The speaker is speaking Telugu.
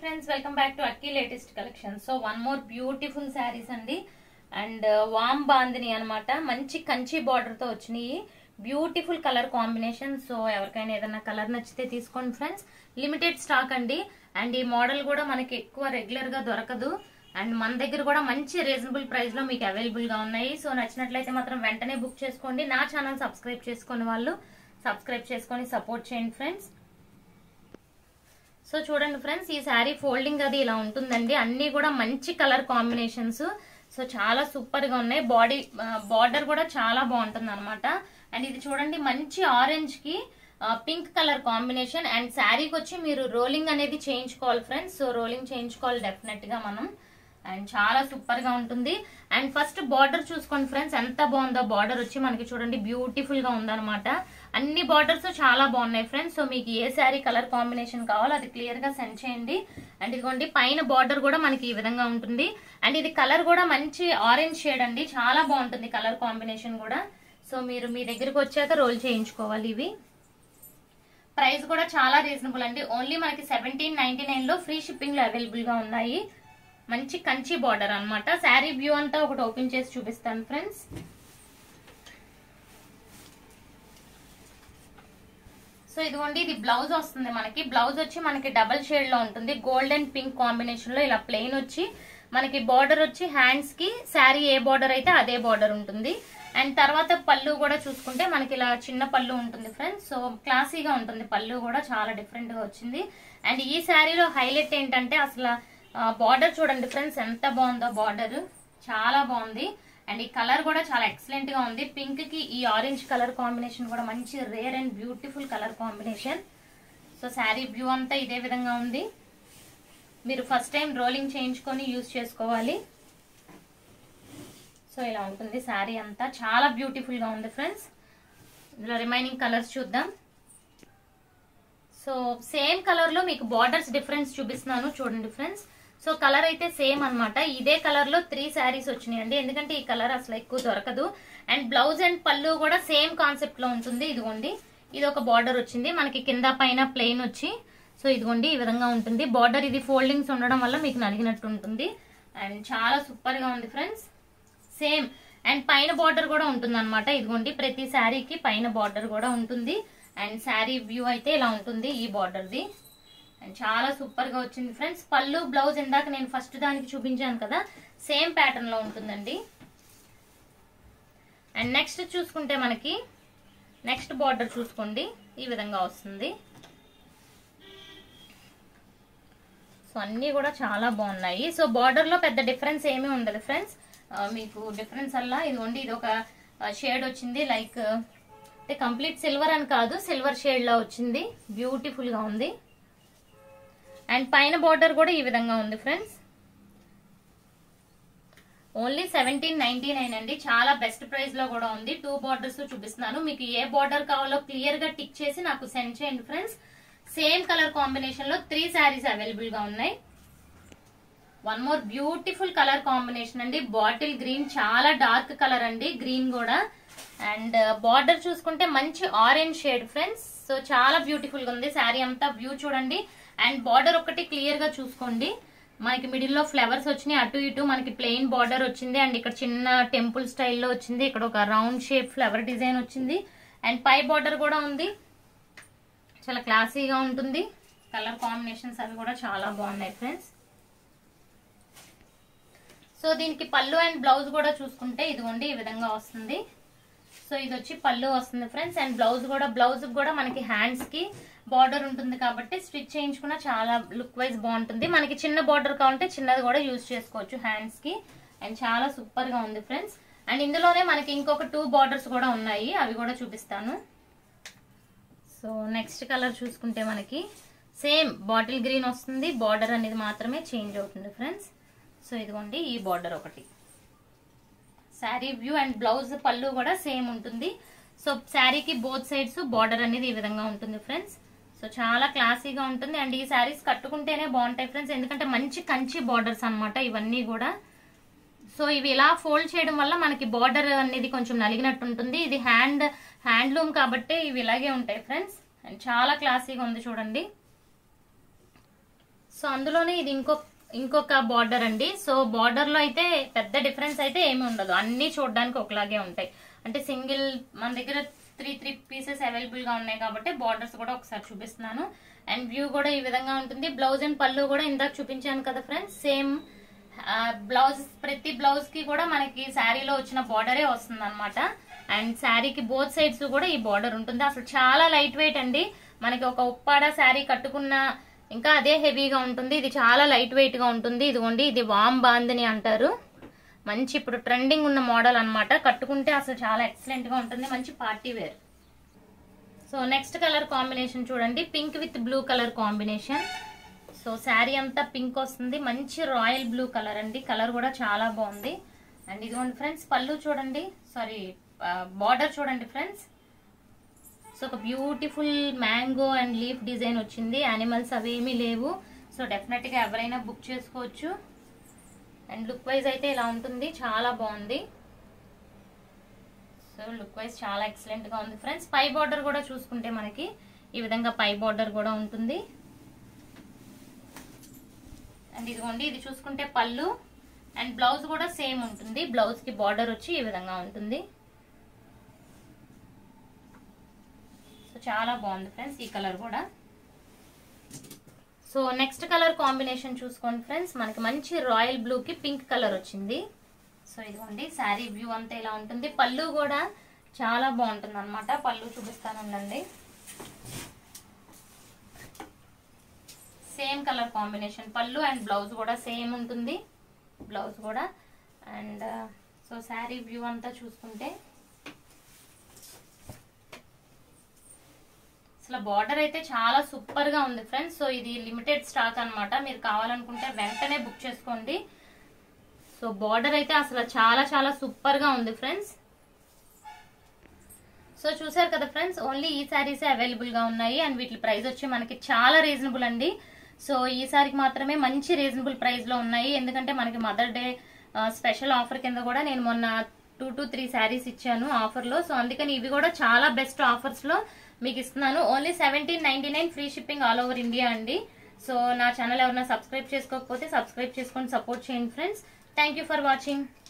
friends welcome back to Akki latest collection so one more beautiful saris అండి అండ్ వామ్ బాందిని అన్నమాట మంచి కంచి బార్డర్ తో వచ్చినాయి బ్యూటిఫుల్ కలర్ కాంబినేషన్ సో ఎవరికైనా ఏదైనా కలర్ నచ్చితే తీసుకోండి ఫ్రెండ్స్ లిమిటెడ్ స్టాక్ అండి అండ్ ఈ మోడల్ కూడా మనకి ఎక్కువ రెగ్యులర్ గా దొరకదు అండ్ మన దగ్గర కూడా మంచి రీజనబుల్ ప్రైస్ లో మీకు అవైలబుల్ గా ఉన్నాయి సో నచ్చినట్లయితే మాత్రం వెంటనే బుక్ చేసుకోండి నా ఛానల్ సబ్స్క్రైబ్ చేసుకునే వాళ్ళు సబ్స్క్రైబ్ చేసుకొని సపోర్ట్ చేయండి ఫ్రెండ్స్ సో చూడండి ఫ్రెండ్స్ ఈ శారీ ఫోల్డింగ్ అది ఇలా ఉంటుందండి అన్ని కూడా మంచి కలర్ కాంబినేషన్స్ సో చాలా సూపర్ గా ఉన్నాయి బాడీ బార్డర్ కూడా చాలా బాగుంటుంది అనమాట అండ్ ఇది చూడండి మంచి ఆరెంజ్ కి పింక్ కలర్ కాంబినేషన్ అండ్ శారీకి వచ్చి మీరు రోలింగ్ అనేది చేయించుకోవాలి ఫ్రెండ్స్ సో రోలింగ్ చేయించుకోవాలి డెఫినెట్ గా మనం అండ్ చాలా సూపర్ గా ఉంటుంది అండ్ ఫస్ట్ బార్డర్ చూసుకోండి ఫ్రెండ్స్ ఎంత బాగుందో బార్డర్ వచ్చి మనకి చూడండి బ్యూటిఫుల్ గా ఉందన్నమాట అన్ని బార్డర్స్ చాలా బాగున్నాయి ఫ్రెండ్స్ సో మీకు ఏ శారీ కలర్ కాంబినేషన్ కావాలో అది క్లియర్ గా సెండ్ చేయండి అండ్ ఇదిగోండి పైన బార్డర్ కూడా మనకి ఈ విధంగా ఉంటుంది అండ్ ఇది కలర్ కూడా మంచి ఆరెంజ్ షేడ్ అండి చాలా బాగుంటుంది కలర్ కాంబినేషన్ కూడా సో మీరు మీ దగ్గరకు వచ్చాక రోల్ చేయించుకోవాలి ఇవి ప్రైస్ కూడా చాలా రీజనబుల్ అండి ఓన్లీ మనకి సెవెంటీన్ నైన్టీ నైన్ లో ఫ్రీ షిప్పింగ్ లో అవైలబుల్ గా ఉన్నాయి మంచి కంచి బార్డర్ అన్నమాట శారీ వ్యూ అంతా ఒకటి ఓపెన్ చేసి చూపిస్తాను ఫ్రెండ్స్ సో ఇదిగోండి ఇది బ్లౌజ్ వస్తుంది మనకి బ్లౌజ్ వచ్చి మనకి డబల్ షేడ్ లో ఉంటుంది గోల్డ్ అండ్ పింక్ కాంబినేషన్ లో ఇలా ప్లెయిన్ వచ్చి మనకి బార్డర్ వచ్చి హ్యాండ్స్ కి శారీ ఏ బార్డర్ అయితే అదే బార్డర్ ఉంటుంది అండ్ తర్వాత పళ్ళు కూడా చూసుకుంటే మనకి ఇలా చిన్న పళ్ళు ఉంటుంది ఫ్రెండ్స్ సో క్లాసీగా ఉంటుంది పళ్ళు కూడా చాలా డిఫరెంట్ గా వచ్చింది అండ్ ఈ శారీలో హైలైట్ ఏంటంటే అసలు బార్డర్ చూడండి ఫ్రెండ్స్ ఎంత బాగుందో బార్డర్ చాలా బాగుంది అండ్ ఈ కలర్ కూడా చాలా ఎక్సలెంట్ గా ఉంది పింక్ కి ఈ ఆరెంజ్ కలర్ కాంబినేషన్ కూడా మంచి rare and beautiful colour combination so sari view అంతా ఇదే విధంగా ఉంది మీరు ఫస్ట్ టైం రోలింగ్ చేయించుకొని యూజ్ చేసుకోవాలి సో ఇలా ఉంటుంది శారీ అంతా చాలా బ్యూటిఫుల్ గా ఉంది ఫ్రెండ్స్ ఇందులో రిమైనింగ్ కలర్స్ చూద్దాం సో సేమ్ కలర్ లో మీకు బార్డర్స్ డిఫరెన్స్ చూపిస్తున్నాను చూడండి ఫ్రెండ్స్ సో కలర్ అయితే సేమ్ అనమాట ఇదే కలర్ లో త్రీ శారీస్ వచ్చినాయండి ఎందుకంటే ఈ కలర్ అసలు ఎక్కువ దొరకదు అండ్ బ్లౌజ్ అండ్ పళ్ళు కూడా సేమ్ కాన్సెప్ట్ లో ఉంటుంది ఇదిగోండి ఇది ఒక బార్డర్ వచ్చింది మనకి కింద పైన ప్లెయిన్ వచ్చి సో ఇదిగోండి ఈ విధంగా ఉంటుంది బార్డర్ ఇది ఫోల్డింగ్స్ ఉండడం వల్ల మీకు నలిగినట్టు ఉంటుంది అండ్ చాలా సూపర్ గా ఉంది ఫ్రెండ్స్ సేమ్ అండ్ పైన బార్డర్ కూడా ఉంటుంది అనమాట ఇదిగోండి ప్రతి శారీకి పైన బార్డర్ కూడా ఉంటుంది అండ్ శారీ వ్యూ అయితే ఇలా ఉంటుంది ఈ బార్డర్ది అండ్ చాలా సూపర్ గా వచ్చింది ఫ్రెండ్స్ పళ్ళు బ్లౌజ్ ఇందాక నేను ఫస్ట్ దానికి చూపించాను కదా సేమ్ ప్యాటర్న్ లో ఉంటుందండి అండ్ నెక్స్ట్ చూసుకుంటే మనకి నెక్స్ట్ బార్డర్ చూసుకోండి ఈ విధంగా వస్తుంది సో అన్నీ కూడా చాలా బాగున్నాయి సో బార్డర్ లో పెద్ద డిఫరెన్స్ ఏమీ ఉండదు ఫ్రెండ్స్ మీకు డిఫరెన్స్ అలా ఇదిగోండి ఇది ఒక షేడ్ వచ్చింది లైక్ అంటే కంప్లీట్ సిల్వర్ అని కాదు సిల్వర్ షేడ్ లో వచ్చింది బ్యూటిఫుల్ గా ఉంది అండ్ పైన బార్డర్ కూడా ఈ విధంగా ఉంది friends only seventeen ninety nine అండి చాలా బెస్ట్ ప్రైస్ లో కూడా ఉంది టూ బార్డర్స్ చూపిస్తున్నాను మీకు ఏ బార్డర్ కావాలో క్లియర్ గా టిక్ చేసి నాకు సెండ్ చేయండి ఫ్రెండ్స్ సేమ్ కలర్ కాంబినేషన్ లో త్రీ శారీస్ అవైలబుల్ గా ఉన్నాయి one more beautiful colour combination అండి బాటిల్ గ్రీన్ చాలా డార్క్ కలర్ అండి గ్రీన్ కూడా అండ్ బార్డర్ చూసుకుంటే మంచి ఆరెంజ్ షేడ్ ఫ్రెండ్స్ సో చాలా బ్యూటిఫుల్ గా ఉంది శారీ అంతా వ్యూ చూడండి అండ్ బార్డర్ ఒకటి క్లియర్ గా చూసుకోండి మనకి మిడిల్ లో ఫ్లవర్స్ వచ్చినాయి అటు ఇటు మనకి ప్లెయిన్ బార్డర్ వచ్చింది అండ్ ఇక్కడ చిన్న టెంపుల్ స్టైల్లో వచ్చింది ఇక్కడ ఒక రౌండ్ షేప్ ఫ్లవర్ డిజైన్ వచ్చింది అండ్ పై బార్డర్ కూడా ఉంది చాలా క్లాసీగా ఉంటుంది కలర్ కాంబినేషన్స్ అవి కూడా చాలా బాగున్నాయి ఫ్రెండ్స్ సో దీనికి పళ్ళు అండ్ బ్లౌజ్ కూడా చూసుకుంటే ఇదిగోండి ఈ విధంగా వస్తుంది సో ఇది వచ్చి పళ్ళు వస్తుంది ఫ్రెండ్స్ అండ్ బ్లౌజ్ కూడా బ్లౌజ్ కూడా మనకి హ్యాండ్స్ కి బార్డర్ ఉంటుంది కాబట్టి స్టిచ్ చేయించుకున్న చాలా లుక్ వైజ్ బాగుంటుంది మనకి చిన్న బార్డర్ కావాలంటే చిన్నది కూడా యూజ్ చేసుకోవచ్చు హ్యాండ్స్ కి అండ్ చాలా సూపర్ గా ఉంది ఫ్రెండ్స్ అండ్ ఇందులోనే మనకి ఇంకొక టూ బార్డర్స్ కూడా ఉన్నాయి అవి కూడా చూపిస్తాను సో నెక్స్ట్ కలర్ చూసుకుంటే మనకి సేమ్ బాటిల్ గ్రీన్ వస్తుంది బార్డర్ అనేది మాత్రమే చేంజ్ అవుతుంది ఫ్రెండ్స్ సో ఇదిగోండి ఈ బార్డర్ ఒకటి శారీ వ్యూ అండ్ బ్లౌజ్ పళ్ళు కూడా సేమ్ ఉంటుంది సో శారీకి బోత్ సైడ్స్ బార్డర్ అనేది ఈ విధంగా ఉంటుంది ఫ్రెండ్స్ సో చాలా క్లాసీగా ఉంటుంది అండ్ ఈ శారీస్ కట్టుకుంటేనే బాగుంటాయి ఫ్రెండ్స్ ఎందుకంటే మంచి కంచి బార్డర్స్ అనమాట ఇవన్నీ కూడా సో ఇవి ఇలా ఫోల్డ్ చేయడం వల్ల మనకి బార్డర్ అనేది కొంచెం నలిగినట్టు ఉంటుంది ఇది హ్యాండ్ హ్యాండ్లూమ్ కాబట్టి ఇవి ఇలాగే ఉంటాయి ఫ్రెండ్స్ అండ్ చాలా క్లాసీగా ఉంది చూడండి సో అందులోనే ఇది ఇంకో ఇంకొక బార్డర్ అండి సో బార్డర్ లో అయితే పెద్ద డిఫరెన్స్ అయితే ఏమి ఉండదు అన్ని చూడడానికి ఒకలాగే ఉంటాయి అంటే సింగిల్ మన దగ్గర త్రీ త్రీ పీసెస్ అవైలబుల్ గా ఉన్నాయి కాబట్టి బార్డర్స్ కూడా ఒకసారి చూపిస్తున్నాను అండ్ వ్యూ కూడా ఈ విధంగా ఉంటుంది బ్లౌజ్ అండ్ పళ్ళు కూడా ఇందాక చూపించాను కదా ఫ్రెండ్స్ సేమ్ బ్లౌజ్ ప్రతి బ్లౌజ్ కి కూడా మనకి శారీలో వచ్చిన బార్డరే వస్తుంది అనమాట అండ్ శారీకి బోత్ సైడ్స్ కూడా ఈ బార్డర్ ఉంటుంది అసలు చాలా లైట్ వెయిట్ అండి మనకి ఒక ఉప్పాడ శారీ కట్టుకున్న ఇంకా అదే హెవీగా ఉంటుంది ఇది చాలా లైట్ వెయిట్ గా ఉంటుంది ఇదిగోండి ఇది వామ్ బాందని అంటారు మంచి ఇప్పుడు ట్రెండింగ్ ఉన్న మోడల్ అన్నమాట కట్టుకుంటే అసలు చాలా ఎక్సలెంట్ గా ఉంటుంది మంచి party wear so next colour combination చూడండి pink with blue colour combination so sari అంతా పింక్ వస్తుంది మంచి రాయల్ బ్లూ కలర్ అండి కలర్ కూడా చాలా బాగుంది అండ్ ఇదిగోండి ఫ్రెండ్స్ పళ్ళు చూడండి సారీ బార్డర్ చూడండి ఫ్రెండ్స్ సో ఒక beautiful mango and leaf design వచ్చింది యానిమల్స్ అవేమీ లేవు సో డెఫినెట్ గా ఎవరైనా బుక్ చేసుకోవచ్చు అండ్ లుక్ వైజ్ అయితే ఇలా ఉంటుంది చాలా బాగుంది సో లుక్ వైజ్ చాలా ఎక్సలెంట్ గా ఉంది ఫ్రెండ్స్ పై బార్డర్ కూడా చూసుకుంటే మనకి ఈ విధంగా పై బార్డర్ కూడా ఉంటుంది అండ్ ఇదిగోండి ఇది చూసుకుంటే పళ్ళు అండ్ బ్లౌజ్ కూడా సేమ్ ఉంటుంది బ్లౌజ్ కి బార్డర్ వచ్చి ఈ విధంగా ఉంటుంది సో చాలా బాగుంది ఫ్రెండ్స్ ఈ కలర్ కూడా సో నెక్స్ట్ కలర్ కాంబినేషన్ చూసుకోండి ఫ్రెండ్స్ మనకి మంచి రాయల్ బ్లూ కి పింక్ కలర్ వచ్చింది సో ఇదిగోండి శారీ వ్యూ అంతా ఇలా ఉంటుంది పళ్ళు కూడా చాలా బాగుంటుంది అనమాట పళ్ళు చూపిస్తానండి సేమ్ కలర్ కాంబినేషన్ పళ్ళు అండ్ బ్లౌజ్ కూడా సేమ్ ఉంటుంది బ్లౌజ్ కూడా అండ్ సో శారీ వ్యూ అంతా చూసుకుంటే అసలు బార్డర్ అయితే చాలా సూపర్ గా ఉంది ఫ్రెండ్స్ సో ఇది లిమిటెడ్ స్టాక్ అన్నమాట మీరు కావాలనుకుంటే వెంటనే బుక్ చేసుకోండి సో బార్డర్ అయితే అసలు చాలా చాలా సూపర్ గా ఉంది ఫ్రెండ్స్ సో చూసారు కదా ఫ్రెండ్స్ ఓన్లీ ఈ శారీసే అవైలబుల్ గా ఉన్నాయి అండ్ వీటి ప్రైస్ వచ్చి మనకి చాలా రీజనబుల్ అండి సో ఈ సారికి మాత్రమే మంచి రీజనబుల్ ప్రైస్ లో ఉన్నాయి ఎందుకంటే మనకి మదర్ డే స్పెషల్ ఆఫర్ కింద కూడా నేను మొన్న టూ టు త్రీ శారీస్ ఇచ్చాను ఆఫర్ లో సో అందుకని ఇవి కూడా చాలా బెస్ట్ ఆఫర్స్ లో మీకు ఇస్తున్నాను only seventeen ninety nine free shipping all over India అండి సో నా ఛానల్ ఎవరైనా సబ్స్క్రైబ్ చేసుకోకపోతే సబ్స్క్రైబ్ చేసుకొని సపోర్ట్ చేయండి friends thank you for watching